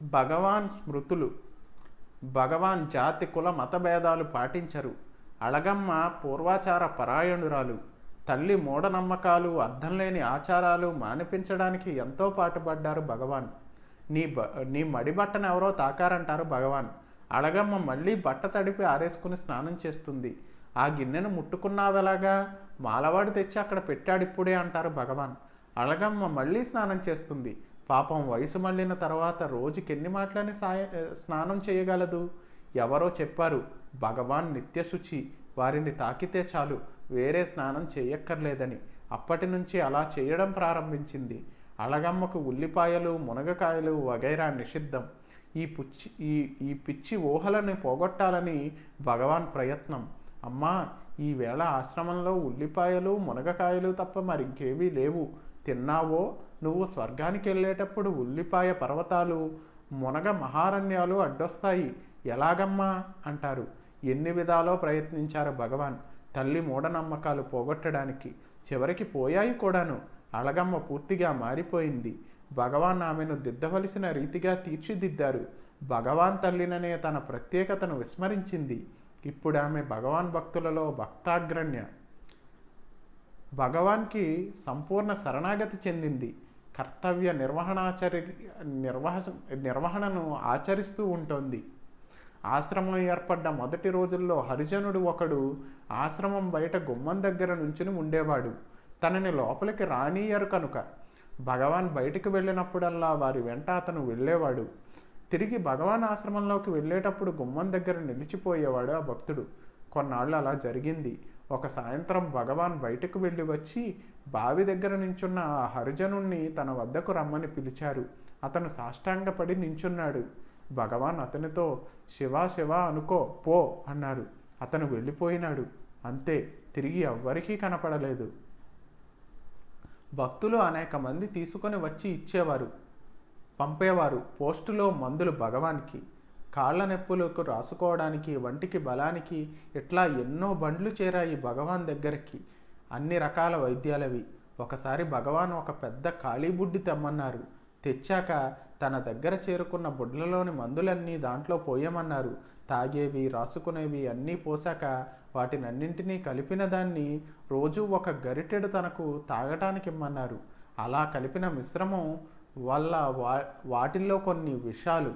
భగవాన్ స్మృతులు భగవాన్ జాతి కుల మత భేదాలు పాటించరు అళగమ్మ పూర్వాచార పరాయణురాలు తల్లి మూఢనమ్మకాలు అర్థం లేని ఆచారాలు మానిపించడానికి ఎంతో పాటుపడ్డారు భగవాన్ నీ బ నీ మడి బట్టను ఎవరో తాకారంటారు భగవాన్ అళగమ్మ మళ్ళీ బట్ట తడిపి ఆరేసుకుని స్నానం చేస్తుంది ఆ గిన్నెను ముట్టుకున్నావెలాగా మాలవాడు తెచ్చి అక్కడ పెట్టాడు ఇప్పుడే అంటారు భగవాన్ అళగమ్మ మళ్ళీ స్నానం చేస్తుంది పాపం వయసు మళ్ళిన తర్వాత రోజుకి ఎన్ని మాటలని సాయ స్నానం చేయగలదు ఎవరో చెప్పారు భగవాన్ నిత్యశుచి వారిని తాకితే చాలు వేరే స్నానం చేయక్కర్లేదని అప్పటి నుంచి అలా చేయడం ప్రారంభించింది అళగమ్మకు ఉల్లిపాయలు మునగకాయలు వగైరా నిషిద్ధం ఈ పుచ్చి ఈ ఈ పిచ్చి ఊహలను పోగొట్టాలని భగవాన్ ప్రయత్నం అమ్మా ఈవేళ ఆశ్రమంలో ఉల్లిపాయలు మునగకాయలు తప్ప మరింకేవీ లేవు తిన్నావో నువ్వు స్వర్గానికి వెళ్ళేటప్పుడు ఉల్లిపాయ పర్వతాలు మునగ మహారణ్యాలు అడ్డొస్తాయి ఎలాగమ్మా అంటారు ఎన్ని విధాలో ప్రయత్నించారు భగవాన్ తల్లి మూఢనమ్మకాలు పోగొట్టడానికి చివరికి పోయాయి కూడాను అళగమ్మ పూర్తిగా మారిపోయింది భగవాన్ ఆమెను దిద్దవలసిన రీతిగా తీర్చిదిద్దారు భగవాన్ తల్లిననే తన ప్రత్యేకతను విస్మరించింది ఇప్పుడు ఆమె భగవాన్ భక్తులలో భక్తాగ్రణ్య భగవాన్కి సంపూర్ణ శరణాగతి చెందింది కర్తవ్య నిర్వహణాచరి నిర్వహ నిర్వహణను ఆచరిస్తూ ఉంటుంది ఆశ్రమం ఏర్పడ్డ మొదటి రోజుల్లో హరిజనుడు ఒకడు ఆశ్రమం బయట గుమ్మం దగ్గర నుంచుని ఉండేవాడు తనని లోపలికి రానీయరు కనుక భగవాన్ బయటికి వెళ్ళినప్పుడల్లా వారి వెంట అతను వెళ్ళేవాడు తిరిగి భగవాన్ ఆశ్రమంలోకి వెళ్ళేటప్పుడు గుమ్మం దగ్గర నిలిచిపోయేవాడు ఆ భక్తుడు కొన్నాళ్ళు అలా జరిగింది ఒక సాయంత్రం భగవాన్ బయటకు వెళ్ళి వచ్చి బావి దగ్గర నించున్న ఆ హరిజనుణ్ణి తన వద్దకు రమ్మని పిలిచారు అతను సాష్టాంగపడి నించున్నాడు భగవాన్ అతనితో శివ శివ అనుకో పో అన్నారు అతను వెళ్ళిపోయినాడు అంతే తిరిగి ఎవ్వరికీ కనపడలేదు భక్తులు అనేక మంది తీసుకొని వచ్చి ఇచ్చేవారు పంపేవారు పోస్టులో మందులు భగవాన్కి కాళ్ళ నొప్పులకు రాసుకోవడానికి వంటికి బలానికి ఇట్లా ఎన్నో బండ్లు చేరాయి భగవాన్ దగ్గరికి అన్ని రకాల వైద్యాలవి ఒకసారి భగవాన్ ఒక పెద్ద ఖాళీ బుడ్డి తెమ్మన్నారు తెచ్చాక తన దగ్గర చేరుకున్న బుడ్లలోని మందులన్నీ దాంట్లో పోయమన్నారు తాగేవి రాసుకునేవి అన్నీ పోసాక వాటినన్నింటినీ కలిపిన దాన్ని రోజు ఒక గరిటెడు తనకు తాగటానికి ఇమ్మన్నారు అలా కలిపిన మిశ్రమం వల్ల వా వాటిల్లో కొన్ని విషాలు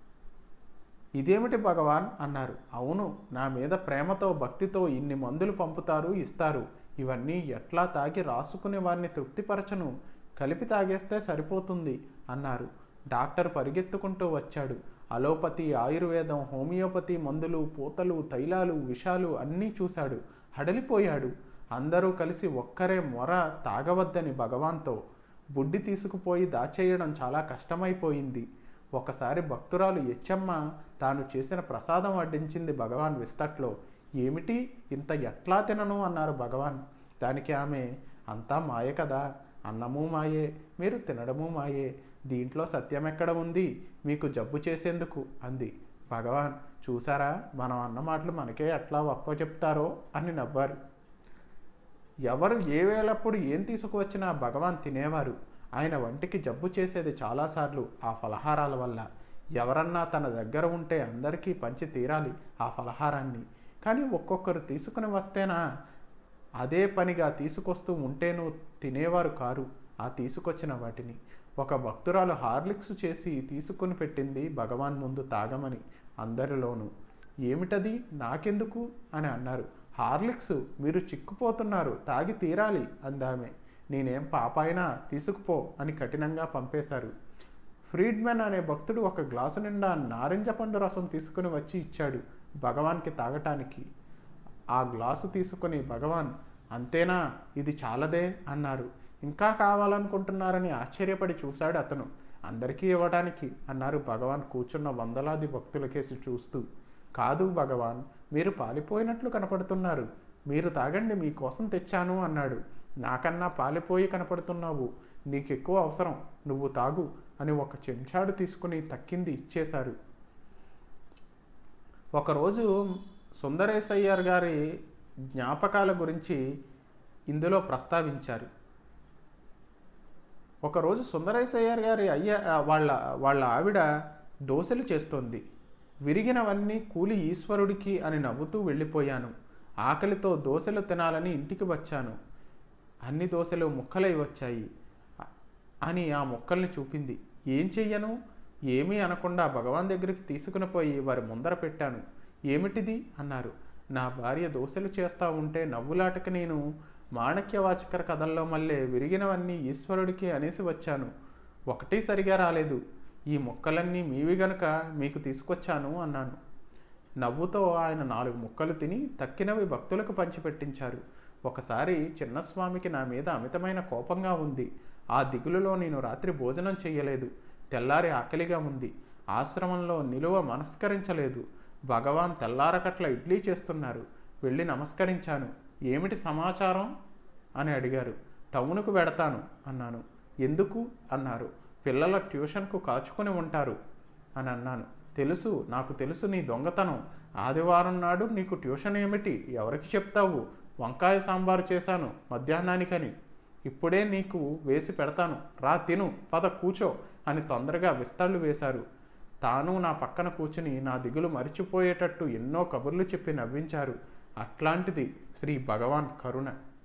ఇదేమిటి భగవాన్ అన్నారు అవును నా మీద ప్రేమతో భక్తితో ఇన్ని మందులు పంపుతారు ఇస్తారు ఇవన్నీ ఎట్లా తాగి రాసుకుని వారిని తృప్తిపరచను కలిపి తాగేస్తే సరిపోతుంది అన్నారు డాక్టర్ పరిగెత్తుకుంటూ వచ్చాడు అలోపతి ఆయుర్వేదం హోమియోపతి మందులు పూతలు తైలాలు విషాలు అన్నీ చూశాడు హడలిపోయాడు అందరూ కలిసి ఒక్కరే మొర తాగవద్దని భగవాన్తో బుడ్డి తీసుకుపోయి దాచేయడం చాలా కష్టమైపోయింది ఒకసారి భక్తురాలు ఎచ్చమ్మ తాను చేసిన ప్రసాదం వడ్డించింది భగవాన్ విస్తట్లో ఏమిటి ఇంత ఎట్లా తినను అన్నారు భగవాన్ దానికి ఆమె అంతా మాయే కదా అన్నము మాయే మీరు తినడము మాయే దీంట్లో సత్యం ఎక్కడ ఉంది మీకు జబ్బు చేసేందుకు అంది భగవాన్ చూసారా మనం అన్న మాటలు మనకే ఎట్లా ఒప్ప చెప్తారో అని నవ్వారు ఎవరు ఏ వేళప్పుడు ఏం తీసుకువచ్చినా భగవాన్ తినేవారు ఆయన వంటికి జబ్బు చేసేది చాలాసార్లు ఆ ఫలహారాల వల్ల ఎవరన్నా తన దగ్గర ఉంటే అందరికీ పంచి తీరాలి ఆ ఫలహారాన్ని కానీ ఒక్కొక్కరు తీసుకుని వస్తేనా అదే పనిగా తీసుకొస్తూ ఉంటేనూ తినేవారు కారు ఆ తీసుకొచ్చిన వాటిని ఒక భక్తురాలు హార్లిక్స్ చేసి తీసుకుని పెట్టింది భగవాన్ ముందు తాగమని అందరిలోనూ ఏమిటది నాకెందుకు అని అన్నారు హార్లిక్స్ మీరు చిక్కుపోతున్నారు తాగి తీరాలి అందామె నేనేం పాపాయినా తీసుకుపో అని కఠినంగా పంపేశారు ఫ్రీడ్మెన్ అనే భక్తుడు ఒక గ్లాసు నిండా నారింజ పండు రసం తీసుకుని వచ్చి ఇచ్చాడు భగవాన్కి తాగటానికి ఆ గ్లాసు తీసుకుని భగవాన్ అంతేనా ఇది చాలదే అన్నారు ఇంకా కావాలనుకుంటున్నారని ఆశ్చర్యపడి చూశాడు అతను అందరికీ ఇవ్వడానికి అన్నారు భగవాన్ కూర్చున్న వందలాది భక్తుల కేసి చూస్తూ కాదు భగవాన్ మీరు పాలిపోయినట్లు కనపడుతున్నారు మీరు తాగండి మీకోసం తెచ్చాను అన్నాడు నాకన్నా పాలిపోయి కనపడుతున్నావు నీకెక్కువ అవసరం నువ్వు తాగు అని ఒక చెంచాడు తీసుకుని తక్కింది ఇచ్చేశారు ఒకరోజు సుందరేశయ్యర్ గారి జ్ఞాపకాల గురించి ఇందులో ప్రస్తావించారు ఒకరోజు సుందరేశయ్యర్ గారి అయ్య వాళ్ళ వాళ్ళ ఆవిడ దోశలు చేస్తోంది విరిగినవన్నీ కూలి ఈశ్వరుడికి అని నవ్వుతూ వెళ్ళిపోయాను ఆకలితో దోశలు తినాలని ఇంటికి వచ్చాను అన్ని దోశలు ముక్కలై వచ్చాయి అ- అని ఆ ముక్కల్ని చూపింది ఏం చెయ్యను ఏమీ అనకుండా భగవాన్ దగ్గరికి తీసుకుని పోయి వారి ముందర పెట్టాను ఏమిటిది అన్నారు నా భార్య దోశలు చేస్తా ఉంటే నవ్వులాటకి నేను మాణక్యవాచకర కథల్లో మళ్ళీ విరిగినవన్నీ ఈశ్వరుడికి అనేసి వచ్చాను ఒకటి సరిగా రాలేదు ఈ ముక్కలన్నీ మీవి గనుక మీకు తీసుకొచ్చాను అన్నాను నవ్వుతో ఆయన నాలుగు ముక్కలు తిని తక్కినవి భక్తులకు పంచిపెట్టించారు ఒకసారి చిన్నస్వామికి నా మీద అమితమైన కోపంగా ఉంది ఆ దిగులులో నేను రాత్రి భోజనం చెయ్యలేదు తెల్లారి ఆకలిగా ఉంది ఆశ్రమంలో నిలువ మనస్కరించలేదు భగవాన్ తెల్లారకట్ల ఇడ్లీ చేస్తున్నారు వెళ్ళి నమస్కరించాను ఏమిటి సమాచారం అని అడిగారు టౌన్కు వెడతాను అన్నాను ఎందుకు అన్నారు పిల్లల ట్యూషన్కు కాచుకొని ఉంటారు అని అన్నాను తెలుసు నాకు తెలుసు నీ దొంగతనం ఆదివారం నాడు నీకు ట్యూషన్ ఏమిటి ఎవరికి చెప్తావు వంకాయ సాంబారు చేశాను మధ్యాహ్నానికని ఇప్పుడే నీకు వేసి పెడతాను రా తిను పద కూచో అని తొందరగా విస్తళ్ళు వేశారు తాను నా పక్కన కూర్చుని నా దిగులు మరిచిపోయేటట్టు ఎన్నో కబుర్లు చెప్పి నవ్వించారు అట్లాంటిది శ్రీ భగవాన్ కరుణ